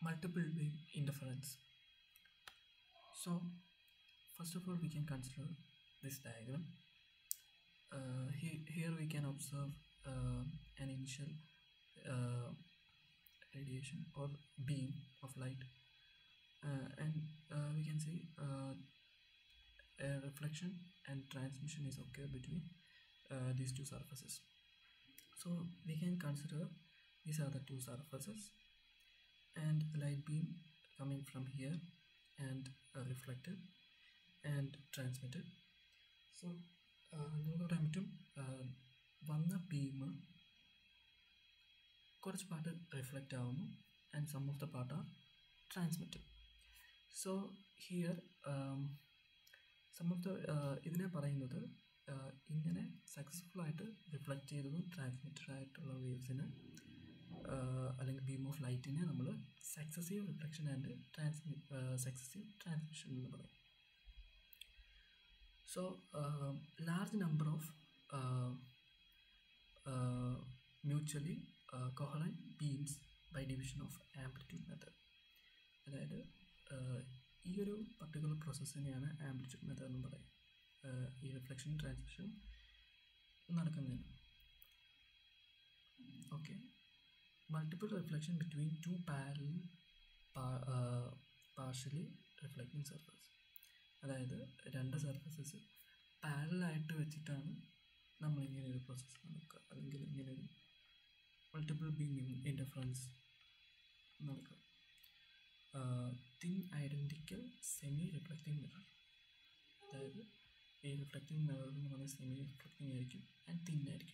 multiple beam interference. So, first of all, we can consider this diagram. Uh, he- here we can observe uh, an initial uh, radiation or beam of light, uh, and uh, we can see uh, a reflection and transmission is occur between uh, these two surfaces. So we can consider these are the two surfaces and the light beam coming from here and uh, reflected and transmitted. So നമുക്ക് പറയാൻ പറ്റും uh, വന്ന beam കുറച്ച് part reflect ആവുന്നു and some of the part are transmitted so here some of the ഇതിനെ പറയുന്നത് uh, ഇങ്ങനെ successful ആയിട്ട് റിഫ്ലക്റ്റ് ചെയ്തതും ട്രാൻസ്മിറ്റഡ് ആയിട്ടുള്ള വേവ്സിന് അല്ലെങ്കിൽ ബീം ഓഫ് ലൈറ്റിനെ നമ്മൾ സക്സസീവ് റിഫ്ലക്ഷൻ ആൻഡ് ട്രാൻസ്മി സക്സസീവ് ട്രാൻസ്മിഷൻ എന്ന് പറയും so large number of mutually coherent beams by division of amplitude method അതായത് uh, ഈ ഒരു പർട്ടിക്കുലർ പ്രോസസ്സിനെയാണ് ആംപ്ലിറ്റ്യൂഡ് മെത്തേഡ് എന്ന് പറയും uh, ഈ റിഫ്ലക്ഷൻ ട്രാൻസ്മിഷൻ നടക്കുന്നതിന് okay multiple reflection between two parallel partially reflecting surface അതായത് രണ്ട് സർഫസസ് പാരലായിട്ട് വെച്ചിട്ടാണ് നമ്മളിങ്ങനെ ഒരു പ്രോസസ്സ് നടക്കുക അല്ലെങ്കിൽ ഇങ്ങനെ ഒരു മൾട്ടിപ്പിൾ ബീം ഇൻ്റർഫറൻസ് നടക്കുക thin identical semi reflecting mirror അതായത് ഈ റിഫ്ലക്റ്റിംഗ് മിറർ എന്ന് പറയുന്നത് സെമി റിഫ്ലക്റ്റിംഗ് ആയിരിക്കും ആൻഡ് തിൻ ആയിരിക്കും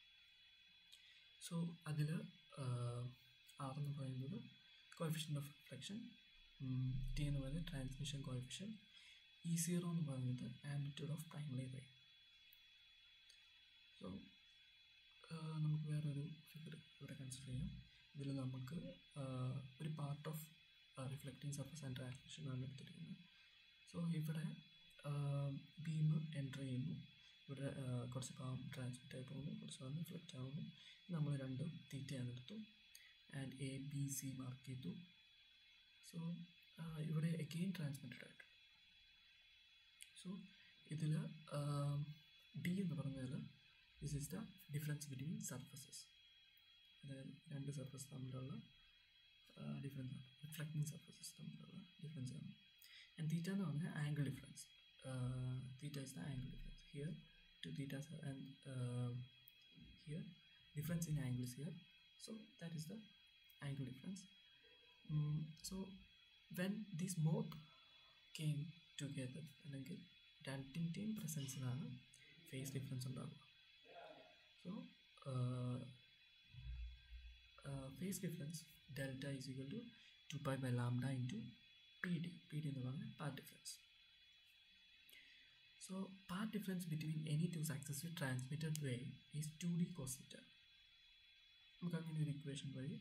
സോ അതിൽ ആർ എന്ന് പറയുന്നത് കോഫിഷ്യൻ ഓഫ് റിഫ്ലക്ഷൻ ടി എന്ന് പറയുന്നത് ട്രാൻസ്മിഷൻ കോഫിഷ്യൻ ഇ സീറോ എന്ന് പറയുന്നത് amplitude of primary ray so നമുക്ക് വേറൊരു ഫിഗർ ഇവിടെ കൺസിഡർ ചെയ്യാം ഇതിൽ നമുക്ക് ആഹ്, ഒരു part of reflecting surface and transmission ആണ് എടുത്തിരിക്കുന്നത് സോ ഇവിടെ ബീം എൻ്റർ ചെയ്യുന്നു ഇവിടെ ആഹ്, കുറച്ച് ഭാഗം ട്രാൻസ്മിറ്റ് ആയി പോകുന്നു കുറച്ച് ഭാഗം റിഫ്ലക്റ്റ് ആവുന്നു നമ്മൾ രണ്ടും തീറ്റയാണ് എടുത്തു and A B C mark ചെയ്തു സോ ഇവിടെ എഗെയിൻ ട്രാൻസ്മിറ്റഡ് ആയിട്ട് സോ ഇതിൽ ഡി എന്ന് പറഞ്ഞാൽ this is the difference between surfaces അതായത് രണ്ട് സർഫസ് തമ്മിലുള്ള ഡിഫറൻസ് ആണ് റിഫ്ലക്റ്റിംഗ് സർഫസസ് തമ്മിലുള്ള ഡിഫറൻസ് ആണ് ആൻഡ് തീറ്റ എന്ന് പറഞ്ഞാൽ angle difference theta is the angle difference here two theta and here difference in angles here so that is the angle difference so when these both came together അല്ലെങ്കിൽ രണ്ടിൻ്റെയും പ്രസൻസിലാണ് phase difference ഉണ്ടാകുക so phase difference delta is equal to two pi by lambda into P D P D എന്ന് പറഞ്ഞാൽ path difference so path difference between any two successive transmitted way is two D cos theta നമുക്ക് അങ്ങനെ ഒരു equation വഴി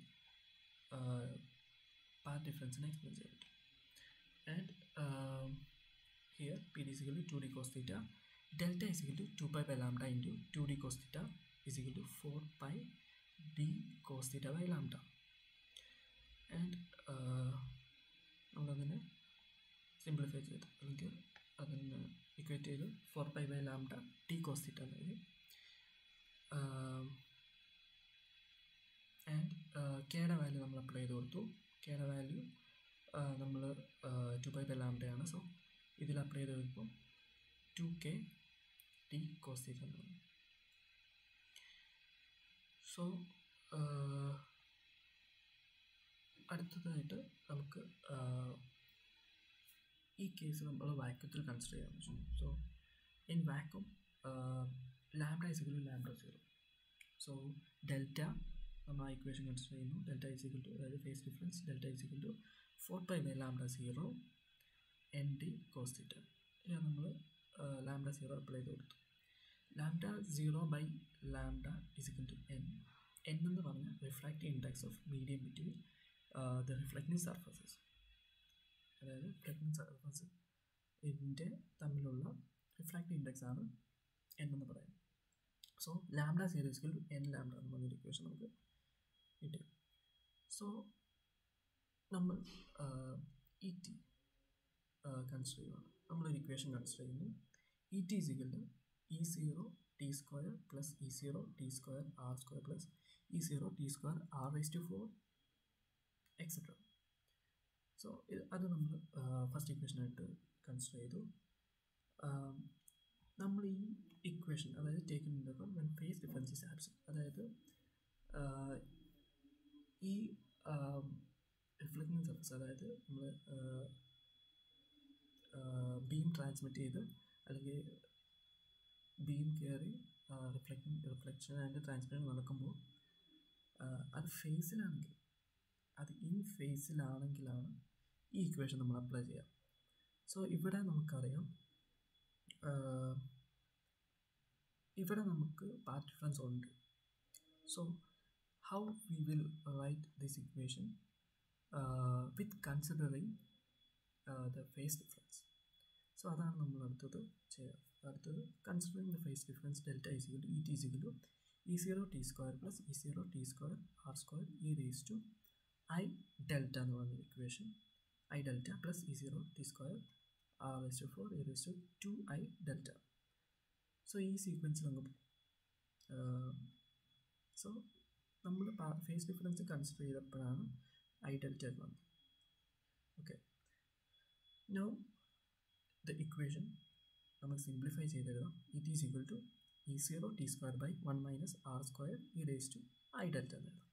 part ഡിഫറൻസിനെ explain ചെയ്യാൻ പറ്റും and um, here PD is equal to 2d cos theta delta is equal to 2 pi by lambda into 2d cos theta is equal to 4 pi d cos theta by lambda and uh, നമ്മളതിനെ simplify ചെയ്ത് അല്ലെങ്കിൽ അതിന് equate ചെയ്ത് four pi by lambda T cos theta എന്ന് എഴുതി and കെയുടെ value നമ്മൾ apply ചെയ്ത് കൊടുത്തു കെയുടെ വാല്യൂ നമ്മൾ ടു ബൈ ബൈ ലാംഡയാണ് സോ ഇതിൽ അപ്ലൈ ചെയ്ത് വരുമ്പോൾ two K T cos theta എന്ന് പറയും സോ അടുത്തതായിട്ട് നമുക്ക് ആഹ്, ഈ കേസ് നമ്മൾ വാക്യത്തിൽ കൺസിഡർ ചെയ്യാൻ പറ്റും so in vacuum lambda is equal to lambda zero so delta നമ്മൾ ആ ഇക്വേഷൻ കൺസിഡർ ചെയ്യുന്നു ഡെൽറ്റ ഇസ് ഇക്വൽ ടു അതായത് phase difference delta is equal to four pi by lambda zero N D cos theta ഇത് നമ്മൾ lambda zero apply ചെയ്ത് കൊടുത്തു lambda zero by lambda is equal to N N എന്ന് പറഞ്ഞാൽ refractive index of medium between the reflecting surfaces അതായത് reflecting surface ഇതിൻ്റെ തമ്മിലുള്ള refractive index ആണ് എൻ എന്ന് പറയുന്നത് so lambda zero is equal to N lambda എന്ന് പറഞ്ഞൊരു ഇക്വേഷൻ നമുക്ക് കിട്ടി സോ നമ്മൾ ഇ ടി കൺസിഡർ ചെയ്യുകയാണ് നമ്മളൊരു ഇക്വേഷൻ കൺസിഡർ ചെയ്യുന്നു E T is equal E zero T square plus E zero T square R square plus E zero T square R raise to four etcetera so അത് നമ്മൾ first ഇക്വേഷനായിട്ട് consider ചെയ്തു നമ്മൾ ഈ equation അതായത് taken in account when phase difference is absent അതായത് ഈ reflecting surface അതായത് നമ്മൾ ബീം ട്രാൻസ്മിറ്റ് ചെയ്ത് അല്ലെങ്കിൽ ബീം കയറി റിഫ്ലക്റ്റിംഗ് റിഫ്ലക്ഷൻ ആൻഡ് ട്രാൻസ്മിഷൻ നടക്കുമ്പോൾ അത് ഫേസിലാണെങ്കിൽ അത് ഇൻ ഫേസിലാണെങ്കിലാണ് ഈ ഇക്വേഷൻ നമ്മൾ അപ്ലൈ ചെയ്യുക സോ ഇവിടെ നമുക്കറിയാം ഇവിടെ നമുക്ക് പാർട്ട് ഡിഫറൻസ് ഉണ്ട് so how we will write this equation with considering the phase difference so അതാണ് നമ്മൾ അടുത്തത് ചെയ്യുക അടുത്തത് considering the face difference delta is equal to E T is equal to E zero T square plus E zero T square R square E raise to I delta എന്ന് പറയുന്ന equation I delta plus E zero T square R raise to four E raise to to I delta so ഈ സീക്വൻസിൽ അങ്ങ് പോകും സോ നമ്മൾ phase difference consider ചെയ്തപ്പോഴാണ് I delta വന്നത് ഓക്കെ നോ ദ ഇക്വേഷൻ നമ്മൾ സിംപ്ലിഫൈ ചെയ്തെഴുതാം it is equal to E zero T square by one minus R square E raise to I delta എന്ന് എഴുതാം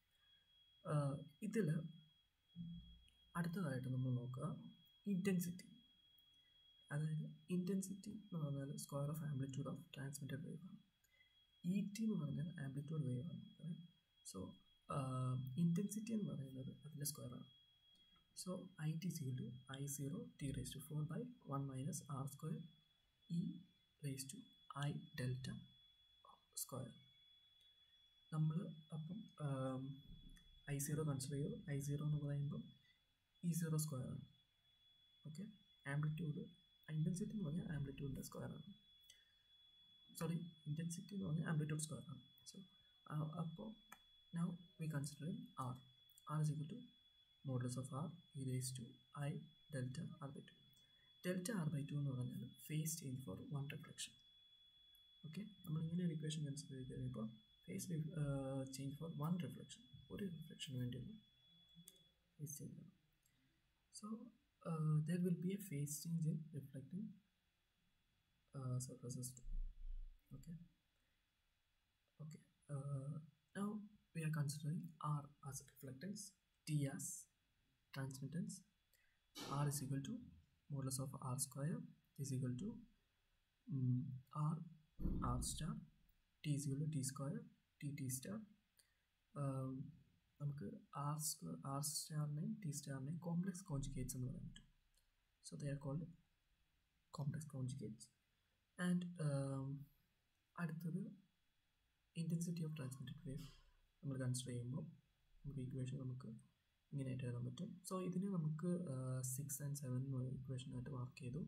ഇതിൽ അടുത്തതായിട്ട് നമ്മൾ നോക്കുക ഇൻറ്റൻസിറ്റി അതായത് ഇൻറ്റൻസിറ്റി എന്ന് പറഞ്ഞാൽ square of amplitude of transmitted wave ആണ് ഇ ടി എന്ന് പറഞ്ഞാൽ ആംപ്ലിറ്റ്യൂഡ് വേവ് ആണ് സോ ഇൻറ്റൻസിറ്റി എന്ന് പറയുന്നത് അതിൻ്റെ സ്ക്വയർ ആണ് so I T is equal to I zero T raise to four by one minus R square E raise to I delta square നമ്മൾ അപ്പം ഐ സീറോ കൺസിഡർ ചെയ്തു ഐ സീറോ എന്ന് പറയുമ്പം ഇ സീറോ സ്ക്വയർ ആണ് okay amplitude intensity എന്ന് പറഞ്ഞാൽ ആംപ്ലിറ്റ്യൂഡിൻ്റെ square ആണ് സോറി ഇൻറ്റൻസിറ്റി എന്ന് പറഞ്ഞാൽ ആംപ്ലിറ്റ്യൂഡ് സ്ക്വയർ ആണ് സോ അപ്പോൾ now we consider R R is equal to models of R E raise to I delta R by two delta R by two എന്ന് പറഞ്ഞാൽ phase change for one reflection okay നമ്മൾ ഇങ്ങനെ ഒരു equation consider ചെയ്ത് കഴിയുമ്പോൾ phase change for one reflection ഒരു റിഫ്ലക്ഷന് വേണ്ടിയുള്ള ഫേസ് ചേഞ്ച് ആണ് so there will be a phase change in reflecting surfaces two okay okay uh, now we are considering r as reflectance t as transmittance r is equal to modulus of r square is equal to um, r r star t is equal to t square t t star um, നമുക്ക് R square R സ്റ്റാറിനെയും T സ്റ്റാറിനെയും complex conjugates എന്ന് പറയാൻ പറ്റും so they are called complex conjugates and അടുത്തത് intensity of transmitted wave നമ്മൾ consider ചെയ്യുമ്പോൾ നമുക്ക് ഇക്വേഷൻ നമുക്ക് ഇങ്ങനെയായിട്ട് എഴുതാൻ പറ്റും സോ ഇതിനെ നമുക്ക് സിക്സ് ആൻഡ് സെവൻ ഇക്വേഷനായിട്ട് മാർക്ക് ചെയ്തു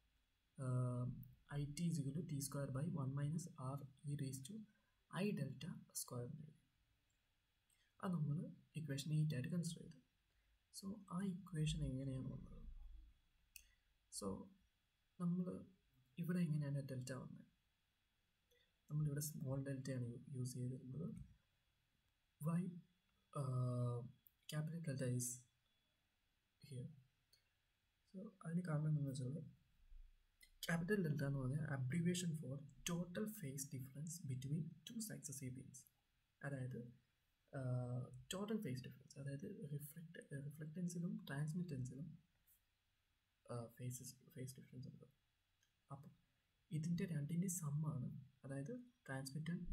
I T is equal to T square by one minus R E raise to I delta square എഴുതി അത് നമ്മൾ ഇക്വേഷൻ എയ്റ്റ് ആയിട്ട് കൺസിഡർ ചെയ്തു സോ ആ ഇക്വേഷൻ എങ്ങനെയാണ് വന്നത് സോ നമ്മൾ ഇവിടെ എങ്ങനെയാണ് ഡെൽറ്റ വന്നത് നമ്മളിവിടെ സ്മോൾ ഡെൽറ്റയാണ് യൂസ് ചെയ്തിരുന്നത് why capital delta is here so അതിന് കാരണം എന്താണെന്ന് വെച്ചാൽ ക്യാപിറ്റൽ ഡെൽറ്റ എന്ന് പറഞ്ഞാൽ abbreviation for total phase difference between two successive beams അതായത് ടോട്ടൽ ഫേസ് ഡിഫറൻസ് അതായത് റിഫ്ലക്ട് റിഫ്ലക്റ്റൻസിലും ട്രാൻസ്മിറ്റൻസിലും ഫേസസ് ഫേസ് ഡിഫറൻസ് ഉണ്ട് അപ്പം ഇതിൻ്റെ രണ്ടിൻ്റെ സമ്മാണ് അതായത് ട്രാൻസ്മിറ്റഡ്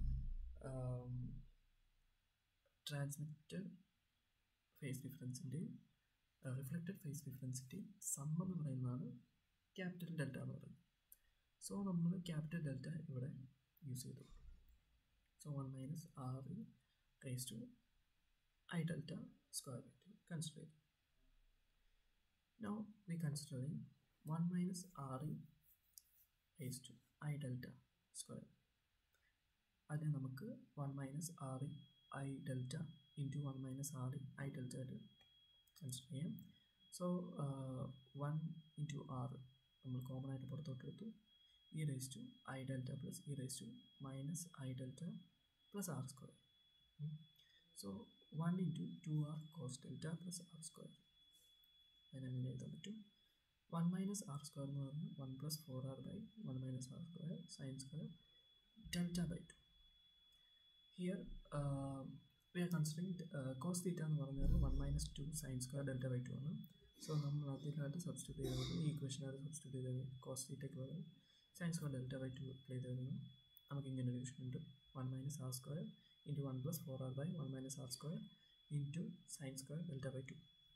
ട്രാൻസ്മിറ്റഡ് ഫേസ് ഡിഫറൻസിൻ്റെയും റിഫ്ലക്റ്റഡ് ഫേസ് ഡിഫറൻസിൻ്റെയും സം എന്ന് പറയുന്നതാണ് ക്യാപിറ്റൽ ഡെൽറ്റ എന്ന് പറയുന്നത് സോ നമ്മൾ ക്യാപിറ്റൽ ഡെൽറ്റ ഇവിടെ യൂസ് ചെയ്തു so one minus R E raise to I delta square ആയിട്ട് കൺസിഡർ ചെയ്തു now we considering one minus R E raise to I delta square അതിനെ നമുക്ക് one minus R E I delta into one minus R E I delta ആയിട്ട് consider ചെയ്യാം so one into R നമ്മൾ common ആയിട്ട് പുറത്തോട്ട് എടുത്തു E raise to I delta plus E raise to minus I delta plus R square so one into two R cos delta plus R square അതിനങ്ങനെ എഴുതാൻ പറ്റും one minus R square എന്ന് പറഞ്ഞാൽ one plus four R by one minus R square sine square delta by to here we are considering cos theta എന്ന് പറഞ്ഞാൽ one minus two sine square delta by two ആണ് so നമ്മൾ അതിലായിട്ട് substitute ചെയ്തത് ഈ ഇക്വേഷനായിട്ട് substitute ചെയ്തത് cos തീറ്റയ്ക്ക് പകരം sine square delta by two apply ചെയ്തത് നമുക്ക് ഇങ്ങനെ ഒരു ഇക്വേഷൻ ഉണ്ട് one minus R square into one plus four R by one minus R square into sine square delta by two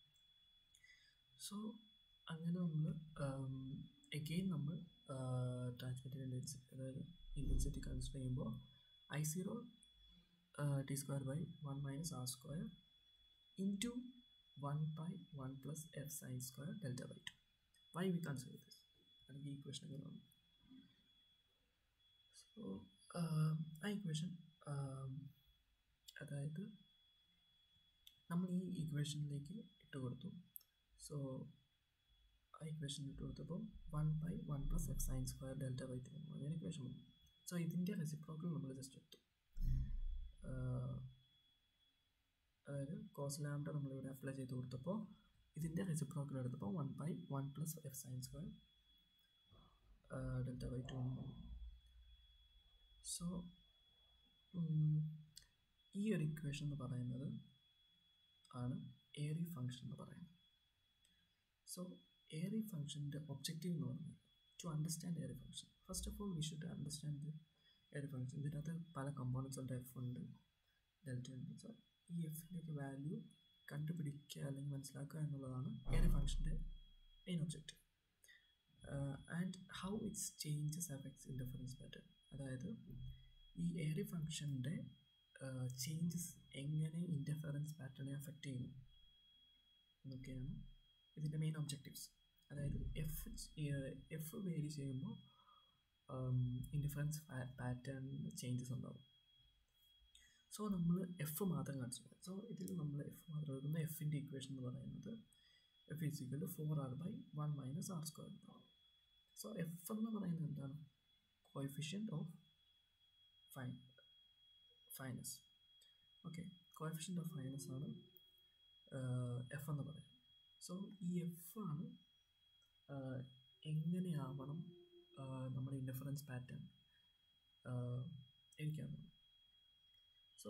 so അങ്ങനെ നമ്മൾ എഗെയിൻ നമ്മൾ ട്രാൻസ്മിറ്റഡ് ഇൻറ്റൻസിറ്റി അതായത് intensity consider ചെയ്യുമ്പോൾ I zero T square by one minus R square into one by one plus F sine square delta by two why we consider this അല്ലെങ്കിൽ ഈ equation എങ്ങനെയാണ് so ആ equation അതായത് നമ്മൾ ഈ ഇക്വേഷനിലേക്ക് ഇട്ട് കൊടുത്തു സോ ആ ഇക്വേഷൻ ഇട്ട് കൊടുത്തപ്പോൾ one by one plus F sine square delta by two അങ്ങനെ ഇക്വേഷൻ വന്നു സോ ഇതിൻ്റെ റെസിപ്രോക്കൽ നമ്മൾ ജസ്റ്റ് എടുത്തു അതായത് കോസ് ലാംഡ നമ്മളിവിടെ അപ്ലൈ ചെയ്ത് കൊടുത്തപ്പോൾ ഇതിൻ്റെ റെസിപ്രോക്കൽ എടുത്തപ്പോൾ one by one plus F sine square delta by two so ഈ ഒരു ഇക്വേഷൻ എന്ന് പറയുന്നത് ആണ് ഏറി ഫങ്ഷൻ എന്ന് പറയുന്നത് സോ ഏറി ഫങ്ഷൻ്റെ ഒബ്ജക്റ്റീവ് എന്ന് പറയുന്നത് to understand Airy function first of all we should understand the Airy function ഇതിനകത്ത് പല കമ്പോണൻസ് ഉണ്ട് എഫ് ഉണ്ട് ഡെൽറ്റ ഉണ്ട് സോ ഈ എഫിൻ്റെയൊക്കെ വാല്യൂ കണ്ടുപിടിക്കുക അല്ലെങ്കിൽ മനസ്സിലാക്കുക എന്നുള്ളതാണ് ഏറി ഫങ്ഷൻ്റെ main objective and how it's changes effects in difference pattern അതായത് ഈ ഏറി ഫങ്ഷൻ്റെ ചേഞ്ചസ് എങ്ങനെ ഇൻ്റർഫറൻസ് പാറ്റേണെ അഫക്റ്റ് ചെയ്യുന്നു എന്നൊക്കെയാണ് ഇതിൻ്റെ മെയിൻ ഒബ്ജക്റ്റീവ്സ് അതായത് എഫ് എഫ് വേരി ചെയ്യുമ്പോൾ ഇൻഡിഫറൻസ് പാറ്റേൺ ചേഞ്ചസ് ഉണ്ടാവും സോ നമ്മൾ എഫ് മാത്രം കൺസിഡർ സോ ഇതിൽ നമ്മൾ എഫ് മാത്രം എടുക്കുന്ന എഫിൻ്റെ ഇക്വേഷൻ എന്ന് പറയുന്നത് F is equal four R by one minus R square ഉണ്ടാവും സോ എഫ് എന്ന് പറയുന്നത് എന്താണ് coefficient of fine finesse okay coefficient of finesse ആണ് എഫ് എന്ന് പറയുന്നത് സോ ഈ എഫ് ആണ് എങ്ങനെയാവണം നമ്മുടെ ഇൻഡിഫറൻസ് പാറ്റേൺ എനിക്കാവുന്നത് സോ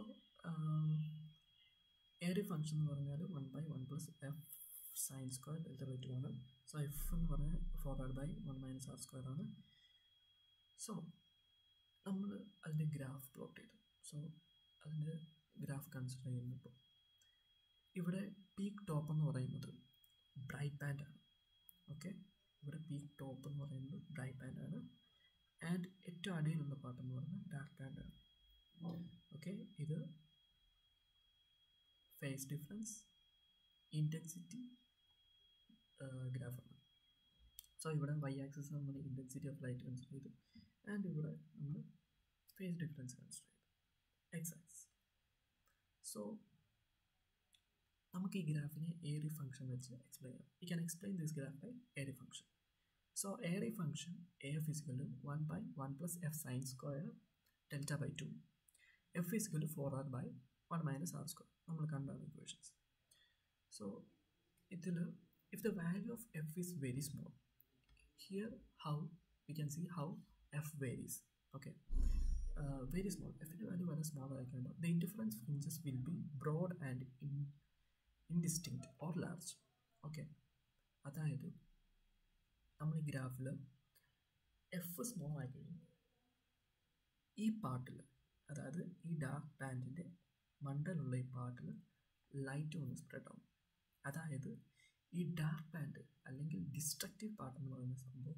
ഏറി ഫങ്ഷൻ എന്ന് പറഞ്ഞാൽ one by one plus F sine square delta by two ആണ് സോ എഫ് എന്ന് പറഞ്ഞാൽ forward by one minus R square ആണ് സോ നമ്മൾ അതിൻ്റെ ഗ്രാഫ് പ്ലോട്ട് ചെയ്തു സോ അതിൻ്റെ ഗ്രാഫ് കൺസിഡർ ചെയ്യുമ്പോൾ ഇവിടെ പീക്ക് ടോപ്പ് എന്ന് പറയുന്നത് ബ്രൈറ്റ് ബാൻഡ് ആണ് ഓക്കെ ഇവിടെ പീക്ക് ടോപ്പ് എന്ന് പറയുന്നത് ബ്രൈറ്റ് ബാൻഡ് ആണ് ആൻഡ് ഏറ്റവും അടിയിലുള്ള പാർട്ട് എന്ന് പറയുന്നത് ഡാർക്ക് ബാൻഡ് ആണ് ഓക്കെ ഇത് ഫേസ് ഡിഫറൻസ് ഇൻറ്റൻസിറ്റി ഗ്രാഫാണ് സോ ഇവിടെ വൈ ആക്സിസ് നമ്മൾ ഇൻറ്റൻസിറ്റി ഓഫ് ലൈറ്റ് കൺസിഡർ ചെയ്തു ആൻഡ് ഇവിടെ നമ്മൾ ഫേസ് ഡിഫറൻസ് കൺസിഡർ ചെയ്തു എക്സ് ആക്സിസ് സോ നമുക്ക് ഈ ഗ്രാഫിനെ ഏറി ഫംഗ്ഷൻ വെച്ച് എക്സ്പ്ലെയിൻ ചെയ്യാം we can explain this graph by Airy function so Airy function a F is equal to one by one plus F sine square delta by two F is equal to four R by one minus R square നമ്മൾ കണ്ടാണ് equations so ഇതിൽ if the value of F is very small here how we can see how F varies okay very small എഫിൻ്റെ value വളരെ small ആയിക്കഴിയുമ്പോൾ the interference fringes will be broad and in indistinct or large okay അതായത് നമ്മൾ ഈ ഗ്രാഫിൽ F small ആയി കഴിയുമ്പോൾ ഈ പാർട്ടിൽ അതായത് ഈ ഡാർക്ക് ബാൻഡിൻ്റെ മണ്ടലുള്ള ഈ പാർട്ടിൽ ലൈറ്റ് ഒന്ന് സ്പ്രെഡ് ആവും അതായത് ഈ ഡാർക്ക് ബാൻഡ് അല്ലെങ്കിൽ ഡിസ്ട്രക്റ്റീവ് പാർട്ട് എന്ന് പറയുന്ന സംഭവം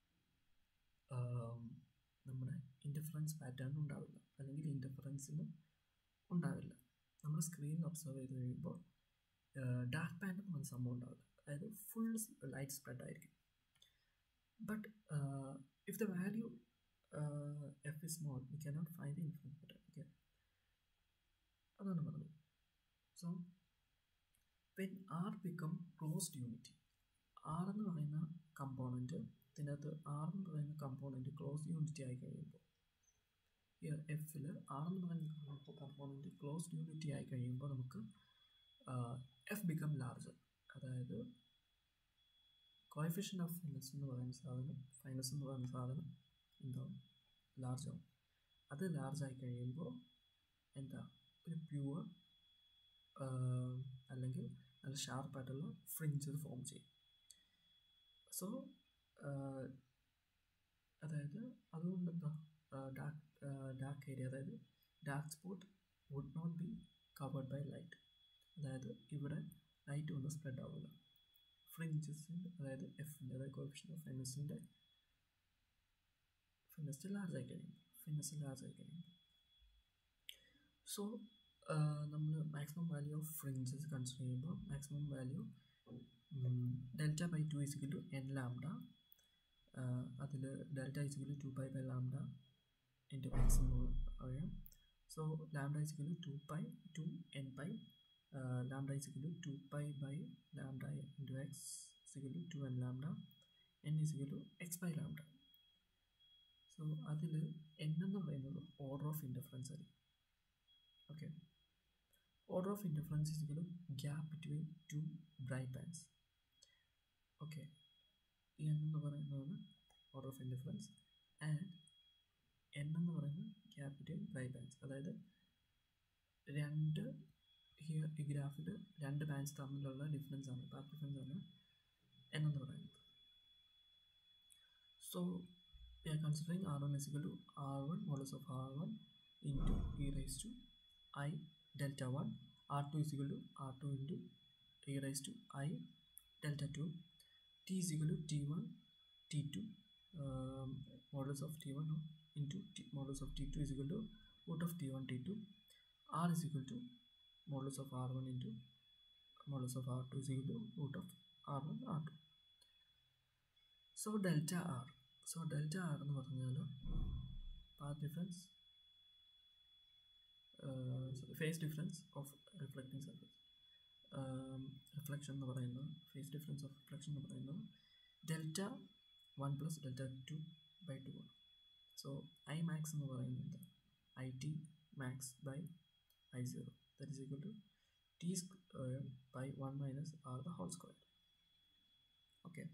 നമ്മുടെ ഇൻ്റർഫറൻസ് പാറ്റേൺ ഉണ്ടാവില്ല അല്ലെങ്കിൽ ഇൻ്റർഫറൻസിന് ഉണ്ടാവില്ല നമ്മൾ സ്ക്രീനിൽ ഒബ്സർവ് ചെയ്ത് കഴിയുമ്പോൾ ഡാർക്ക് ബാൻഡ് എന്ന് പറഞ്ഞ സംഭവം ഉണ്ടാവില്ല അതായത് ഫുൾ ലൈറ്റ് സ്പ്രെഡ് ആയിരിക്കും but if the value F is small we cannot find the influence pattern okay അതാണ് പറഞ്ഞത് so when R become closed unity R എന്ന് പറയുന്ന കമ്പോണൻറ്റ് ഇതിനകത്ത് ആർ എന്ന് പറയുന്ന കമ്പോണൻറ്റ് ക്ലോസ് യൂണിറ്റി ആയി കഴിയുമ്പോൾ എഫിൽ ആർ എന്ന് പറയുന്ന കമ്പോണൻറ്റ് ക്ലോസ്ഡ് യൂണിറ്റി ആയി കഴിയുമ്പോൾ നമുക്ക് എഫ് ബിക്കം ലാർജർ അതായത് കോയഫിഷ്യൻ ഓഫ് ഫൈനസ് എന്ന് പറയുന്ന സാധനം ഫൈനസ് എന്ന് പറയുന്ന സാധനം എന്താവും ലാർജ് ആവും അത് ലാർജ് ആയി കഴിയുമ്പോൾ എന്താ ഒരു പ്യുവർ അല്ലെങ്കിൽ നല്ല ഷാർപ്പായിട്ടുള്ള ഫ്രിഞ്ചസ് ഫോം ചെയ്യും സോ അതായത് അതുകൊണ്ട് എന്താ ഡാർക്ക് ഡാർക്ക് ഏരിയ അതായത് dark spot would not be covered by light അതായത് ഇവിടെ ലൈറ്റ് ഒന്നും സ്പ്രെഡ് ആവില്ല ഫ്രിഞ്ചസിൻ്റെ അതായത് എഫിൻ്റെ അതായത് കോഫിഷ്യൻ ഓഫ് ഫൈനസിൻ്റെ ഫിനസ് ലാർജ് ആയി കഴിയും ഫിനസ് ലാർജ് ആയി കഴിയും സോ നമ്മൾ maximum value of fringes consider ചെയ്യുമ്പോൾ maximum value delta by two is equal to N lambda അതിൽ delta is equal to pi by lambda into maximum അറിയാം so lambda is equal to pi two N pi lambda is equal to pi by lambda into X is equal to N lambda N is equal to X by lambda so അതിൽ N എന്ന് പറയുന്നത് order of interference ആയിരിക്കും okay order of interference is equal gap between two bright bands okay N എന്ന് പറയുന്നതാണ് order of interference and N എന്ന് പറയുന്നത് gap between bright bands അതായത് രണ്ട് ഹിയർ ഈ ഗ്രാഫിൽ രണ്ട് ബാൻഡ്സ് തമ്മിലുള്ള ഡിഫറൻസ് ആണ് പാത്ത് ഡിഫറൻസ് ആണ് എൻ എന്ന് പറയുന്നത് so we are considering r1 is equal to r1 modulus of r1 into e raised to i delta 1 r2 is equal to r2 into e raised to i delta 2 t is equal to t1 t2 um, modulus of t1 no, into t, modulus of t2 is equal to root of t1 t2 r is equal to modulus of r1 into modulus of r2 is equal to root of r1 r2 so delta r so delta R എന്ന് പറഞ്ഞാൽ path difference phase difference of reflecting surface reflection എന്ന് പറയുന്നത് phase difference of reflection എന്ന് പറയുന്നത് delta one plus delta two by two ആണ് so I max എന്ന് പറയുന്നത് I T max by I zero that is equal to T square by one minus R the whole square okay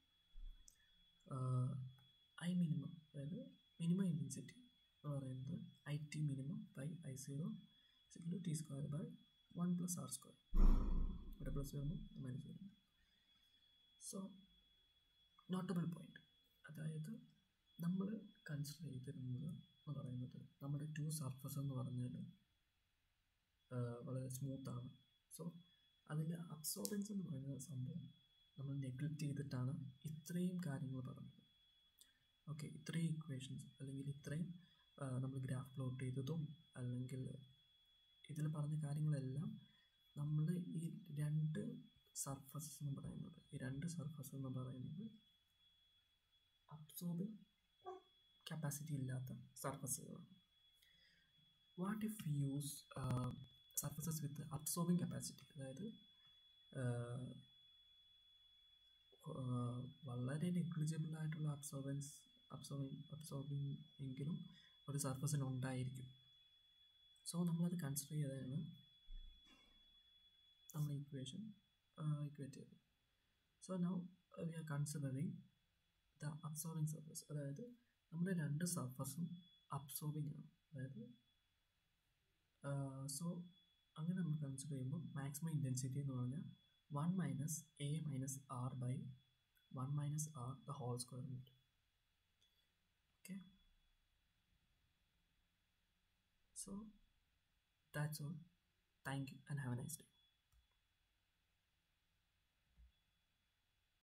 I minimum അതായത് minimum intensity എന്ന് പറയുന്നത് I T minimum by I zero is equal T square by one plus R square ഇവിടെ plus വരുന്നു minus വരുന്നു so notable point അതായത് നമ്മൾ consider ചെയ്തിരുന്നത് എന്ന് പറയുന്നത് നമ്മുടെ ടു സർഫസ് എന്ന് പറഞ്ഞാൽ വളരെ സ്മൂത്താണ് സോ അതിൽ അബ്സോർബൻസ് എന്ന് പറയുന്ന സംഭവം നമ്മൾ നെഗ്ലക്റ്റ് ചെയ്തിട്ടാണ് ഇത്രയും കാര്യങ്ങൾ പറഞ്ഞത് ഓക്കെ ഇത്രയും ഇക്വേഷൻസ് അല്ലെങ്കിൽ ഇത്രയും നമ്മൾ ഗ്രാഫ് പ്ലോട്ട് ചെയ്തതും അല്ലെങ്കിൽ ഇതിൽ പറഞ്ഞ കാര്യങ്ങളെല്ലാം നമ്മൾ ഈ രണ്ട് സർഫസസ് എന്ന് പറയുന്നത് ഈ രണ്ട് സർഫസ് എന്ന് പറയുന്നത് അബ്സോർബിങ് കപ്പാസിറ്റി ഇല്ലാത്ത സർഫസുകളാണ് what if use surfaces with absorbing capacity അതായത് വളരെ നെഗ്ലിജിബിൾ ആയിട്ടുള്ള അബ്സോർബൻസ് അബ്സോർബിങ് അബ്സോർബിങ് എങ്കിലും ഒരു സർഫസിന് ഉണ്ടായിരിക്കും സോ നമ്മളത് കൺസിഡർ ചെയ്താണ് നമ്മൾ ഇക്വേഷൻ ഇക്വേറ്റ് ചെയ്തത് so now we are considering the absorbing surface അതായത് നമ്മുടെ രണ്ട് സർഫസും അബ്സോർബിങ് ആണ് അതായത് സോ അങ്ങനെ നമ്മൾ കൺസിഡർ ചെയ്യുമ്പോൾ മാക്സിമം ഇൻറ്റൻസിറ്റി എന്ന് പറഞ്ഞാൽ one minus A minus R by one minus R the whole square root okay so that's all thank you and have a nice day